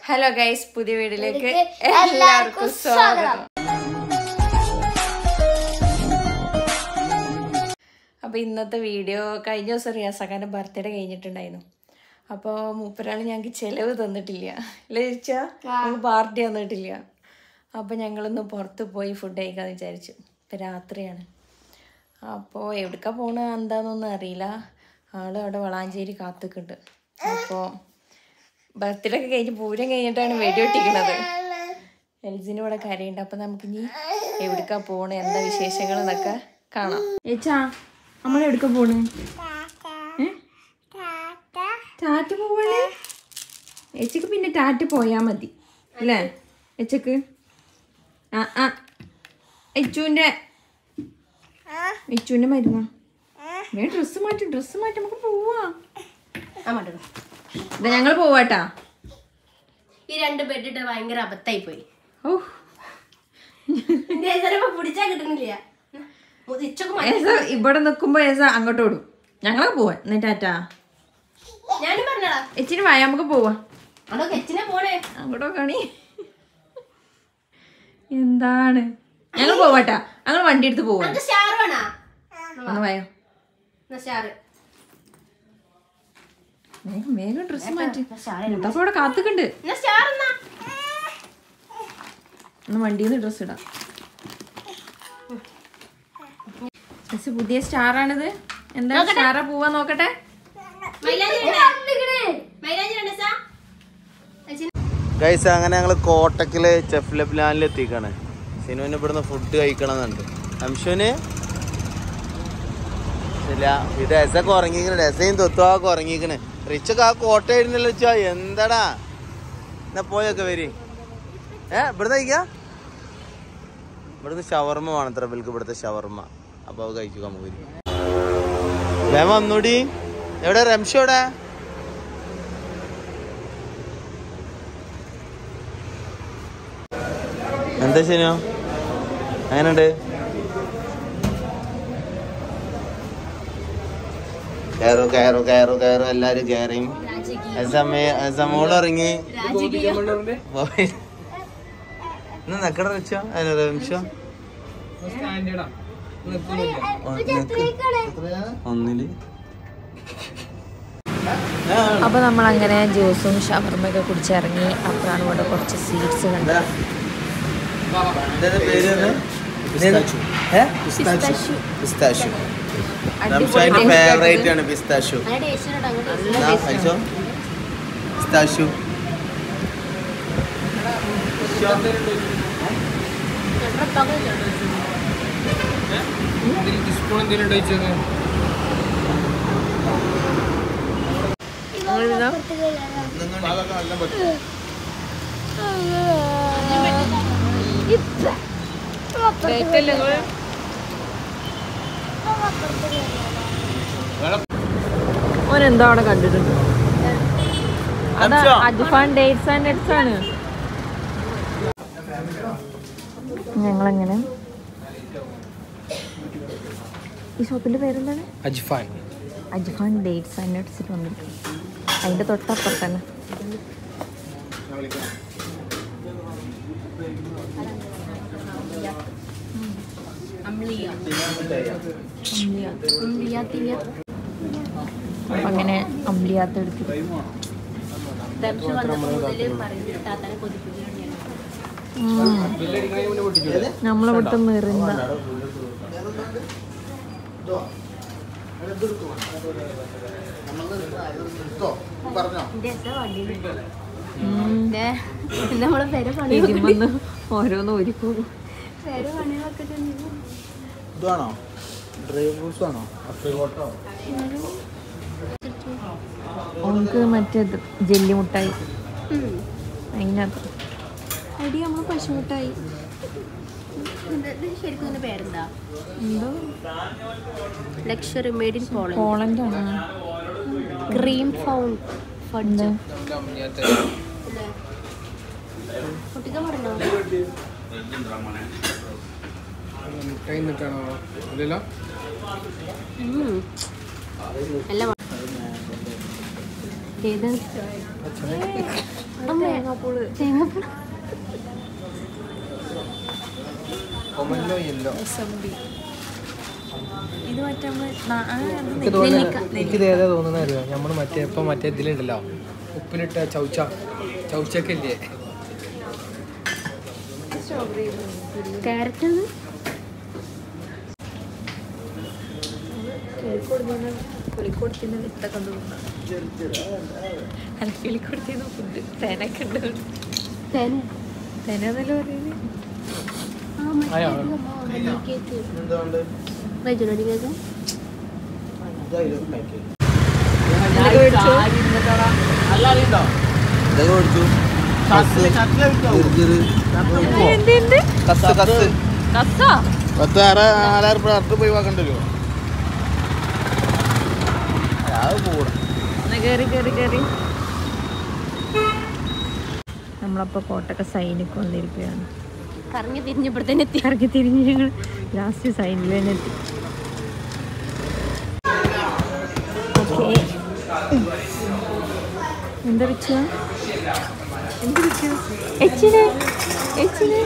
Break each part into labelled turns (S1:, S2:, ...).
S1: Hello guys പുതിയ വീഡിയോയിലേക്ക്
S2: വീഡിയോയിലേക്ക്
S1: എല്ലാവർക്കും സ്വാഗതം അപ്പോൾ ഇന്നത്തെ വീഡിയോ കഴിഞ്ഞ ദിവസം റിയാസക്കാൻ്റെ ബർത്ത്ഡേ കഴിഞ്ഞിട്ടുണ്ടായിരുന്നു അപ്പോൾ മൂപ്പരാൾ ഞങ്ങൾക്ക് ചിലവ് തന്നിട്ടില്ല അല്ലേ ചോദിച്ചാ നമുക്ക് പാർട്ടി തന്നിട്ടില്ല അപ്പോൾ ഞങ്ങളൊന്ന് പുറത്ത് പോയി ഫുഡ് കഴിക്കാമെന്ന് വിചാരിച്ചു ഇപ്പം രാത്രിയാണ് അപ്പോൾ എവിടേക്കാ പോണ എന്താണെന്നൊന്നും അറിയില്ല ആൾ അവിടെ വളാഞ്ചേരി കാത്തുക്കുണ്ട് അപ്പോൾ ബർത്ത്ഡേ ഒക്കെ കഴിഞ്ഞ് പൂരം കഴിഞ്ഞിട്ടാണ് വെടിയൊട്ടിക്കുന്നത് എൽസിന് ഇവിടെ കരയുണ്ട് അപ്പം നമുക്കിനി എവിടേക്കാ പോണേ എന്താ വിശേഷങ്ങൾ എന്നൊക്കെ കാണാം ഏച്ചാ നമ്മൾ എവിടേക്കാ പോണ് ഏ? ടാറ്റ പോവാണ് ഏച്ചക്ക് പിന്നെ ടാറ്റ പോയാ മതി അല്ലേ ഏച്ചക്ക് ആ ആ എച്ചുവിൻ്റെ എച്ചുവിൻ്റെ മരുന്നാ വേ ഡ്രസ്സ് മാറ്റും ഡ്രസ്സ് മാറ്റി നമുക്ക് പോവാ ഇതാ ഞങ്ങൾ പോവാട്ടാ
S2: ഈ രണ്ട് ബെഡ് ഇട്ട് ഭയങ്കര അബദ്ധായി പോയി
S1: ഓ
S2: പിടിച്ചാ കിട്ടുന്നില്ല മുതിച്ചൊക്കെ
S1: ഏസ ഇവിടെ നിൽക്കുമ്പോ ഏസ അങ്ങോട്ട് ഓടും ഞങ്ങളൊക്കെ പോവാ എന്നിട്ടാറ്റാ
S2: ഞാനും പറഞ്ഞടാ
S1: എച്ചിന് വായ നമുക്ക് പോവാ
S2: അതോ കെച്ചിനെ പോണേ
S1: അങ്ങോട്ടോ കാണി എന്താണ് ഞങ്ങൾ പോവാട്ടാ ഞങ്ങൾ വണ്ടി എടുത്ത് പോവാ
S2: അത് സ്റ്റാർ വേണാ
S1: ഒന്ന് വായോ
S2: എന്നാ സ്റ്റാർ
S1: വേഗം വേഗം ഡ്രസ്സ് മാറ്റി മുത്തപ്പ ഇവിടെ കാത്തുക്കുണ്ട്
S2: എന്നാ സ്റ്റാർ എന്നാ
S1: ഒന്ന് വണ്ടിയിൽ നിന്ന് ഡ്രസ്സ് ഇടാം ഡ്രസ്സ് പുതിയ സ്റ്റാർ ആണിത് എന്താ സ്റ്റാറാ പോവാ നോക്കട്ടെ
S2: മൈലാഞ്ചി ഇടണ്ടേ? മൈലാഞ്ചി ഇടണ്ടേ സാ? അച്ഛന്
S3: ഗൈസ് അങ്ങനെ ഞങ്ങൾ കോട്ടക്കില് ചെഫ് പ്ലാനിൽ എത്തിക്കാണ് സിനുവിന് ഇവിടുന്ന് ഫുഡ് കഴിക്കണമെന്നുണ്ട് അംശുവിന് ഇല്ല ഇത് എസൊക്കെ ഉറങ്ങിക്കണ് എസയും തൊത്തുവാക്കെ ഉറങ്ങിക്കണ് റിച്ചൊക്കെ ആ കോട്ട ആയിരുന്നല്ലോ വെച്ചാ എന്താടാ എന്നാ പോയൊക്കെ വരി ഏ ഇവിടുന്ന് കഴിക്ക ഇവിടുന്ന് ഷവർമ്മ വേണം അത്ര ബിൽക്ക് ഇവിടുത്തെ ഷവർമ്മ അപ്പൊ അത് കഴിച്ചു നമുക്ക് വരി വേഗം വന്നൂടി എവിടെ റംഷ എവിടെ എന്താ ശനിയോ അങ്ങനെയുണ്ട് കയറു കയറു കയറു കയറു എല്ലാരും കയറിയും സമോള് ഇറങ്ങി പോയി. ഇന്ന് നിക്കട വെച്ചോ അല്ല നിമിഷോ ഒന്നില്
S1: അപ്പോൾ നമ്മൾ അങ്ങനെ ജ്യൂസും ഷവർമ്മയൊക്കെ കുടിച്ചിറങ്ങി അപ്പോഴാണ് ഇവിടെ കുറച്ച് സ്വീറ്റ്സ് കണ്ടത്
S3: എന്താ പേര് ഇത്? ഏ? പിസ്താഷ്യൂ. റംഷാന്റെ ഫേവറേറ്റ് ആണ് പിസ്താഷ്യൂ
S2: അതിന്റെ ടേസ്റ്റ് കേട്ടോ അങ്ങോട്ട്
S3: എന്നാ, കഴിച്ചോ പിസ്താഷ്യൂ
S1: ഓനെന്തോ അവിടെ കണ്ടിട്ടുണ്ട് അത്
S3: അംശോ.
S1: അജ്ഫാൻ ഡേറ്റ്സ് ആൻഡ് നെറ്റ്സ് ആണ് ഞങ്ങളങ്ങനെ ഈ ഷോപ്പിന്റെ പേരെന്താണ്
S4: അജ്ഫാൻ
S1: അജ്ഫാൻ ഡേറ്റ്സ് ആൻഡ് നെറ്റ്സിൽ വന്നിട്ട് അതിന്റെ തൊട്ടപ്പുറത്ത് തന്നെ അപ്പൊ അങ്ങനെ അമ്പിളിയാത്ത എടുത്തു നമ്മളിവിടുത്തെ മെറിന്ത
S2: നമ്മളെ പേര് പണി
S1: ഇതിമെന്ന് ഓരോന്ന് ഒരുക്കും
S2: പേര് പണികളൊക്കെ
S3: ഇതാണോ ഡ്രൈ ഫ്രൂട്ട്സ് ആണോ അപ്രിക്കോട്ടോ
S1: ഓൾക്ക് മറ്റേത് ജെല്ലി മുട്ടായി അതിനകത്ത്
S2: അടി നമ്മള് പശുമുട്ടായി ശരിക്കും ഇതിന്റെ പേരെന്താ
S1: എന്തോ
S2: ലക്ഷറി മെയ്ഡ് ഇൻ പോളണ്ട്
S1: പോളണ്ടാണ്
S2: ക്രീം ഫൗണ്ട്
S1: എന്താ
S2: കുട്ടിക്ക് പറഞ്ഞോ
S4: മുട്ടായി നിന്നിട്ടാണോ അല്ലല്ലോ
S2: ഉം. നല്ല ഏത് തേങ്ങാപ്പൂള്
S4: കൊമല്ലോ യെല്ലോ
S1: ഇത് മറ്റേ നമ്മള് നാ- ആ, അത്
S4: എനിക്ക് തോന്നുന്നത് എനിക്കിത് ഏതാ തോന്നുന്നത് അറിയോ നമ്മൾ മറ്റേ ഇപ്പം മറ്റേ ഇതിലുണ്ടല്ലോ ഉപ്പിലിട്ട ചൗച്ച ചൗച്ചക്കില്ലേ
S2: ക്യാരറ്റ്
S1: കിളിക്കൊടുത്തിന് വിത്തൊക്കെ തോന്നുന്നു അല്ല കിളിക്കൊടുത്തിന് ഫുഡ് തേനൊക്കെ ഉണ്ട്
S2: തേന
S1: തേന എന്നല്ലേ പറയുന്നത്
S2: ആ
S4: ആയോ?
S2: കേക്ക് വൈകുന്നേരം കേക്ക്
S3: ഇതൊക്കെ മേടിച്ചു കസ് ബർഗറ്
S1: എന്തുണ്ട്
S3: കസ് കസ്
S1: കസാ
S3: പത്ത് ആറ് നാലായിരം രൂപ അടുത്ത് പോയി വാക്കണ്ടല്ലോ അത് കൂടെ
S1: എന്നാ കേറി കേറി കേറി നമ്മളപ്പോ കോട്ടക്ക സൈനിക്ക് വന്നിരിക്കുകയാണ്
S2: കറങ്ങി തിരിഞ്ഞപ്പോഴത്തേന് എത്തി
S1: ഇറങ്ങി തിരിഞ്ഞ് ഞങ്ങൾ ലാസ്റ്റ് സൈനിൽ തന്നെ എത്തി ഓക്കേ. എന്താ വെച്ച എന്ത് വെച്ച എച്ചിന് എച്ചിന്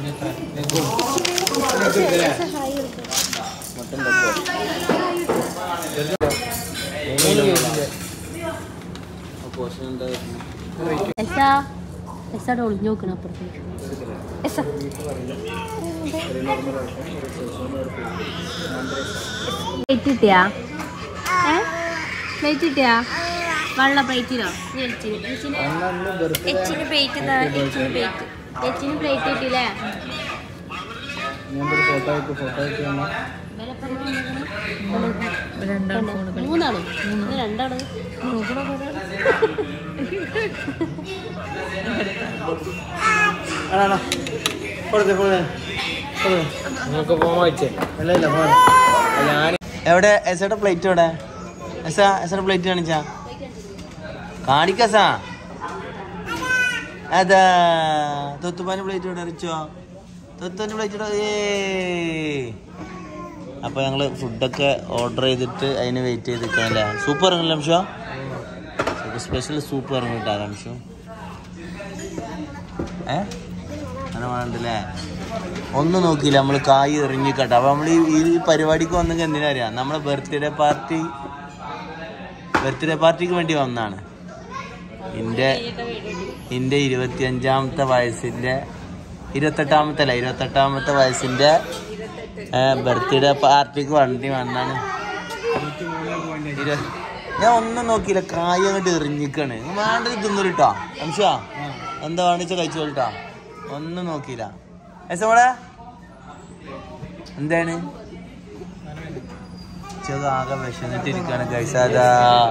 S2: എസാ എസാടെ ഒളിഞ്ഞു നോക്കണം അപ്പുറത്തേക്ക്
S1: എസ
S2: പ്ലേറ്റ് കിട്ടിയാ ഏ പ്ലേറ്റ് കിട്ടിയാ വെള്ള പ്ലേറ്റിലോ
S1: എച്ചിന് പേറ്റ് എന്താ എച്ചിന് പേറ്റ്
S2: ചേച്ചിന് പ്ലേറ്റ് കിട്ടിയില്ലേ
S4: ഞാൻ ഫോട്ടോ അയക്കും ഫോട്ടോ അയക്കും
S1: രണ്ടാം ഫോൺ
S2: മൂന്നാണ് ഇത് രണ്ടാണ്
S4: നിങ്ങൾക്ക് പോകാൻ വായിച്ചേ ഞാൻ
S3: എവിടെ എസയുടെ പ്ലേറ്റ് എവിടെ എസ എസയുടെ പ്ലേറ്റ് കാണിച്ചാ കാണിക്കസാ അതാ തൊത്തുപാന്റെ പ്ലേറ്റ് ഇവിടെ അറിയിച്ചോ തൊത്തുപാന്റെ പ്ലേറ്റ് ഇവിടെ ഏ അപ്പൊ ഞങ്ങള് ഫുഡൊക്കെ ഓർഡർ ചെയ്തിട്ട് അതിന് വെയിറ്റ് ചെയ്ത് നിൽക്കണല്ലേ സൂപ്പ് ഇറങ്ങില്ല അംശോ സ്പെഷ്യൽ സൂപ്പ് ഇറങ്ങി കിട്ടാ അംശം ഏ അങ്ങനെ വേണ്ടല്ലേ ഒന്നും നോക്കിയില്ല നമ്മൾ കായ് എറിഞ്ഞിക്കട്ടെ അപ്പൊ നമ്മൾ ഈ ഈ പരിപാടിക്ക് വന്നെങ്കിൽ എന്തിനാ അറിയാം നമ്മളെ ബർത്ത്ഡേ പാർട്ടി ബർത്ത്ഡേ പാർട്ടിക്ക് വേണ്ടി വന്നാണ് എൻ്റെ എൻ്റെ ഇരുപത്തിയഞ്ചാമത്തെ വയസ്സിൻ്റെ ഇരുപത്തെട്ടാമത്തെ അല്ല ഇരുപത്തെട്ടാമത്തെ വയസ്സിൻ്റെ ബർത്ത്ഡേ പാർട്ടിക്ക് വേണ്ടി വന്നാണ് ഇരു- ഞാൻ ഒന്നും നോക്കിയില്ല കായ് അങ്ങോട്ട് എറിഞ്ഞിക്കാണ് വേണ്ടത് തിന്നൊരുട്ടോ അംശാ എന്താ വേണിച്ച കഴിച്ചോളിട്ടാ ഒന്നും നോക്കിയില്ല എസമോളെ എന്താണ് ചെറു ആകെ വിശന്നിട്ടിരിക്കാണ് കഴിച്ചാതാ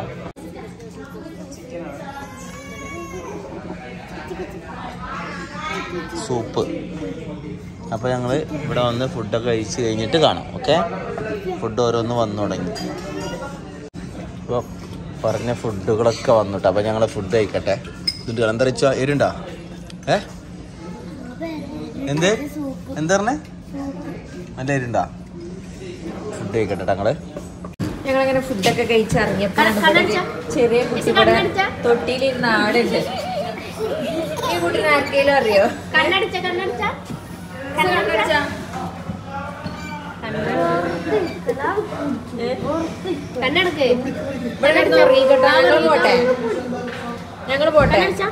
S3: സൂപ്പ് അപ്പോൾ ഞങ്ങൾ ഇവിടെ വന്ന് ഫുഡൊക്കെ കഴിച്ച് കഴിഞ്ഞിട്ട് കാണാം ഓക്കെ ഫുഡ് ഓരോന്ന് വന്നു തുടങ്ങി അപ്പോൾ പറഞ്ഞ ഫുഡുകളൊക്കെ വന്നിട്ട് അപ്പോൾ ഞങ്ങൾ ഫുഡ് കഴിക്കട്ടെ എന്നിട്ട് എന്താ വെച്ചാൽ എരുണ്ടോ ഏ എന്ത് എന്താ പറഞ്ഞേ നല്ല എരുണ്ടോ ഫുഡ് കഴിക്കട്ടെ ഞങ്ങള്
S1: ഞങ്ങളങ്ങനെ ഫുഡൊക്കെ കഴിച്ചിറങ്ങിയപ്പോ ചെറിയ കുട്ടി ഇവിടെ തൊട്ടിയിലിരുന്ന ആളുണ്ട് ഈ കുട്ടീനെ ആർക്കെങ്കിലും അറിയോ
S2: കണ്ണടിച്ച കണ്ണടിച്ച
S1: കണ്ണടച്ചാ?
S2: കണ്ണടക്ക്
S1: ഇവിടെ കിടന്ന് ഉറങ്ങിക്കോട്ടെ ഞങ്ങൾ പോട്ടെ ഞങ്ങൾ പോട്ടെ
S2: കണ്ണടിച്ച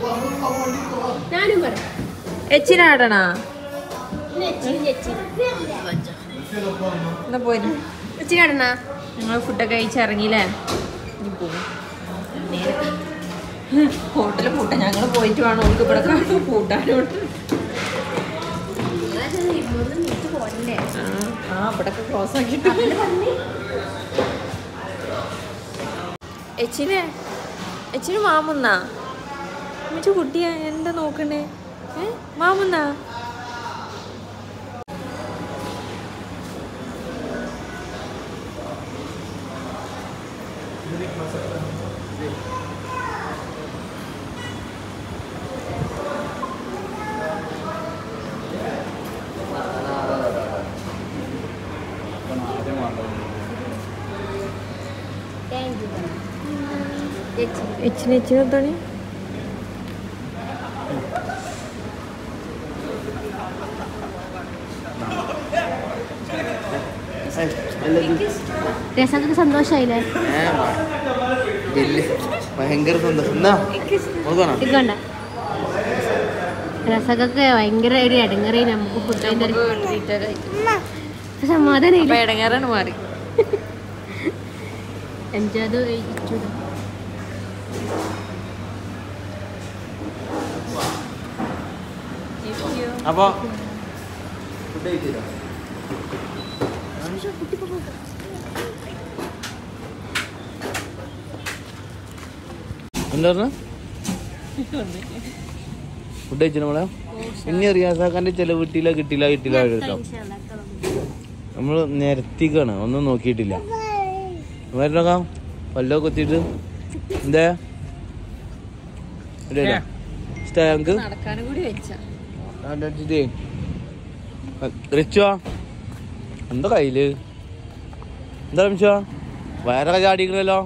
S2: ഞാനും പറയാം
S1: എച്ചിനാടണാ
S2: ഞെച്ചി ഞെച്ചി
S1: എന്നാ പോരും
S2: ഇച്ചിരി
S1: ഞങ്ങൾ ഫുഡൊക്കെ കഴിച്ചിറങ്ങിയില്ലേ ഇനി പോകും ഹോട്ടലിൽ പൂട്ടാൻ ഞങ്ങൾ പോയിട്ട് വേണം ഓൾക്ക് ഇവിടെ കാണും പൂട്ടാനോട്ട് ആ ആ ഇവിടെ ക്ലോസ് ആക്കിയിട്ട് എച്ചിനെ എച്ചിന് മാമുന്നാ എന്നിട്ട് കുട്ടിയാ എന്താ നോക്കണേ ഏ മാമുന്നാ എച്ചിന് എച്ചിന് എത്താണ്
S2: രസത്തിന് സന്തോഷായില്ലേ
S3: ഭയങ്കര സന്തോഷം എന്നാ നോക്കണോ
S2: ഇതുകൊണ്ട രസകൊക്കെ ഭയങ്കര ഒരു ഇടങ്ങറി നമുക്ക് ഫുഡ് സമാധാനം
S1: ഇടങ്ങാറാണ് മാറി
S2: എൻജോയ് കഴിച്ചു
S3: അപ്പൊ ഫുഡ് കഴിച്ചില്ല എന്താ ഫുഡ് കഴിച്ചു നമ്മളെ ഇനി റിയാസാക്കാന്റെ ചെലവ് കിട്ടിയില്ല കിട്ടിയില്ല കിട്ടിയില്ല കേട്ടോ നമ്മൾ നിരത്തിക്കാണ് ഒന്നും നോക്കിയിട്ടില്ല വരണക്കാം പല്ലോ കുത്തിയിട്ട് എന്തേ ഇഷ്ടമായ നമുക്ക്
S1: നടക്കാനും കൂടി വെച്ച
S3: റിച്ചോ എന്താ കയ്യില് എന്താ നിമിഷോ വയറൊക്കെ ചാടിക്കണല്ലോ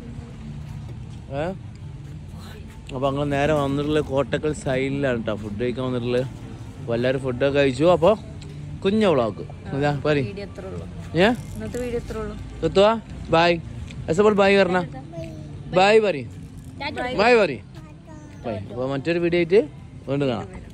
S3: ഏ അപ്പൊ അങ്ങനെ നേരെ വന്നിട്ടുള്ള കോട്ടക്കൽ സൈഡിലാണ് കേട്ടോ ഫുഡ് കഴിക്കാൻ വന്നിട്ടുള്ളത് അപ്പൊ എല്ലാവരും ഫുഡൊക്കെ കഴിച്ചു അപ്പൊ കുഞ്ഞ വ്ളോഗ് ഇതാ പറ
S1: വീഡിയോ എത്ര ഉള്ളൂ
S3: ഏ
S1: ഇന്നത്തെ വീഡിയോ എത്ര ഉള്ളൂ
S3: എത്തുവാ ബായ് എസപ്പോൾ ബായ് പറഞ്ഞ ബായ് പറ ബായ് പറ ബൈ അപ്പൊ മറ്റൊരു വീഡിയോ ആയിട്ട് വീണ്ടും കാണാം